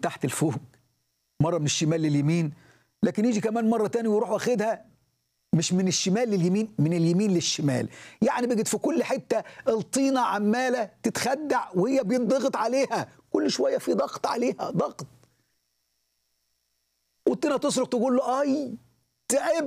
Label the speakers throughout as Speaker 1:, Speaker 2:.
Speaker 1: تحت لفوق مره من الشمال لليمين لكن يجي كمان مره تاني ويروح واخدها مش من الشمال لليمين من اليمين للشمال يعني بقت في كل حته الطينه عماله تتخدع وهي بينضغط عليها كل شويه في ضغط عليها ضغط والطينه تصرخ تقول له اي تعبت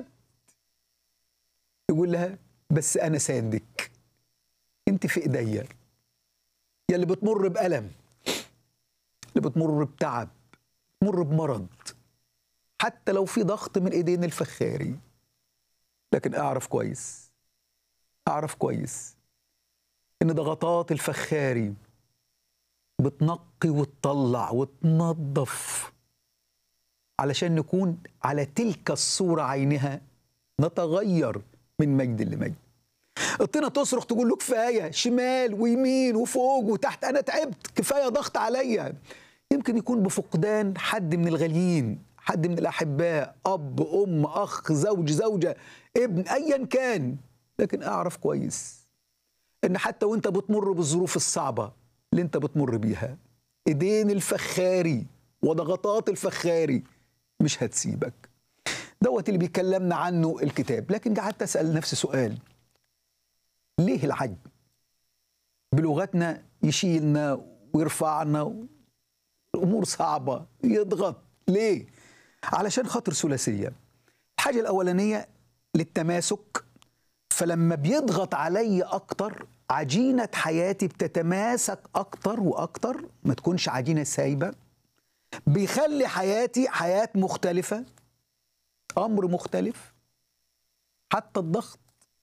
Speaker 1: يقول لها بس انا ساندك انت في ايديا يا اللي بتمر بألم اللي بتمر بتعب بتمر بمرض حتى لو في ضغط من ايدين الفخاري لكن اعرف كويس اعرف كويس ان ضغطات الفخاري بتنقي وتطلع وتنظف علشان نكون على تلك الصورة عينها نتغير من مجد لمجد الطينة تصرخ تقول له كفاية شمال ويمين وفوق وتحت أنا تعبت كفاية ضغط عليا يمكن يكون بفقدان حد من الغاليين حد من الأحباء أب أم أخ زوج زوجة ابن أيا كان لكن أعرف كويس إن حتى وأنت بتمر بالظروف الصعبة اللي أنت بتمر بيها إيدين الفخاري وضغطات الفخاري مش هتسيبك دوت اللي بيكلمنا عنه الكتاب لكن قعدت أسأل نفسي سؤال ليه العجب بلغتنا يشيلنا ويرفعنا الامور صعبه يضغط ليه علشان خاطر ثلاثيه الحاجه الاولانيه للتماسك فلما بيضغط علي اكتر عجينه حياتي بتتماسك اكتر واكتر ما تكونش عجينه سايبه بيخلي حياتي حياه مختلفه امر مختلف حتى الضغط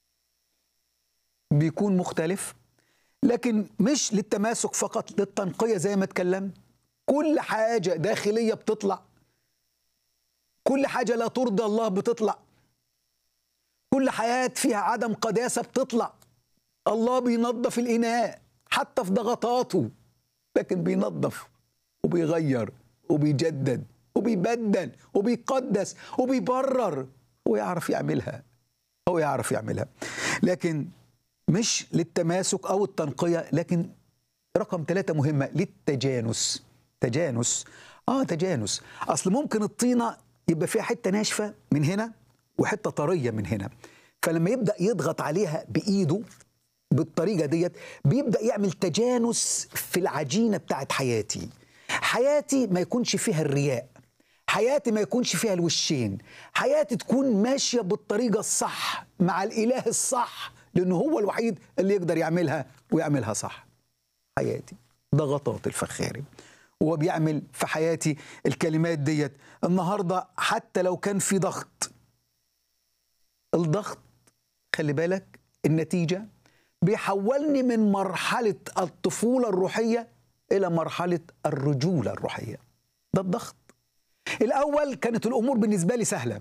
Speaker 1: بيكون مختلف لكن مش للتماسك فقط للتنقية زي ما اتكلمت كل حاجة داخلية بتطلع كل حاجة لا ترضى الله بتطلع كل حياة فيها عدم قداسة بتطلع الله بينظف الإناء حتى في ضغطاته لكن بينظف وبيغير وبيجدد وبيبدل وبيقدس وبيبرر هو يعرف يعملها هو يعرف يعملها لكن مش للتماسك او التنقيه لكن رقم ثلاثة مهمة للتجانس تجانس اه تجانس اصل ممكن الطينة يبقى فيها حتة ناشفة من هنا وحتة طرية من هنا فلما يبدأ يضغط عليها بإيده بالطريقة ديت بيبدأ يعمل تجانس في العجينة بتاعت حياتي حياتي ما يكونش فيها الرياء حياتي ما يكونش فيها الوشين حياتي تكون ماشية بالطريقة الصح مع الإله الصح لأنه هو الوحيد اللي يقدر يعملها ويعملها صح حياتي ضغطات الفخاري وهو بيعمل في حياتي الكلمات ديت النهاردة حتى لو كان في ضغط الضغط خلي بالك النتيجة بيحولني من مرحلة الطفولة الروحية إلى مرحلة الرجولة الروحية ده الضغط الأول كانت الأمور بالنسبة لي سهلة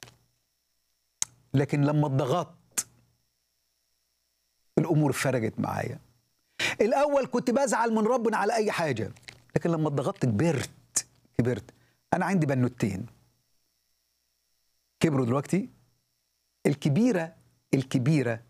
Speaker 1: لكن لما اتضغطت الامور فرجت معايا الاول كنت بزعل من ربنا على اي حاجه لكن لما اتضغطت كبرت كبرت انا عندي بنوتين كبروا دلوقتي الكبيره الكبيره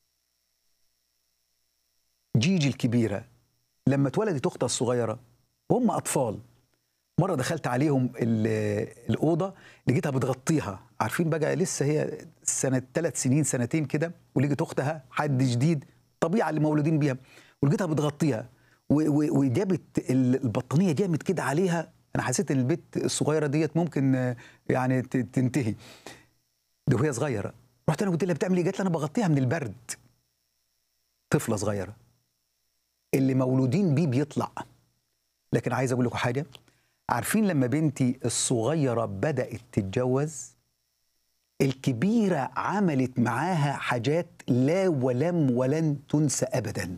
Speaker 1: جيجي الكبيره لما اتولدت اختها الصغيره وهم اطفال مره دخلت عليهم الاوضه لقيتها بتغطيها عارفين بقى لسه هي سنه ثلاث سنين سنتين كده ولقيت اختها حد جديد الطبيعه اللي مولودين بيها ولقيتها بتغطيها وجابت البطانيه جامد كده عليها انا حسيت ان البيت الصغيره ديت ممكن يعني تنتهي ده وهي صغيره رحت انا قلت لها بتعمل ايه؟ قالت لي انا بغطيها من البرد طفله صغيره اللي مولودين بيه بيطلع لكن عايز اقول لكم حاجه عارفين لما بنتي الصغيرة بدأت تتجوز الكبيرة عملت معاها حاجات لا ولم ولن تنسى أبدا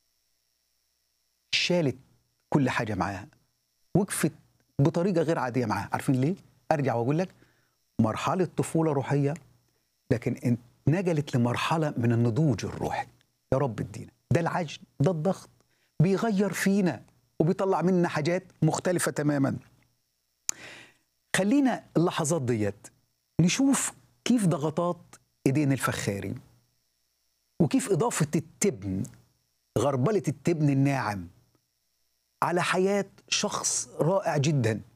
Speaker 1: شالت كل حاجة معاها وقفت بطريقة غير عادية معاها عارفين ليه؟ أرجع وأقول لك مرحلة طفولة روحية لكن نجلت لمرحلة من النضوج الروحي يا رب ادينا ده العجن ده الضغط بيغير فينا وبيطلع منا حاجات مختلفة تماما خلينا اللحظات ديت نشوف كيف ضغطات ايدين الفخاري وكيف إضافة التبن غربلة التبن الناعم على حياة شخص رائع جدا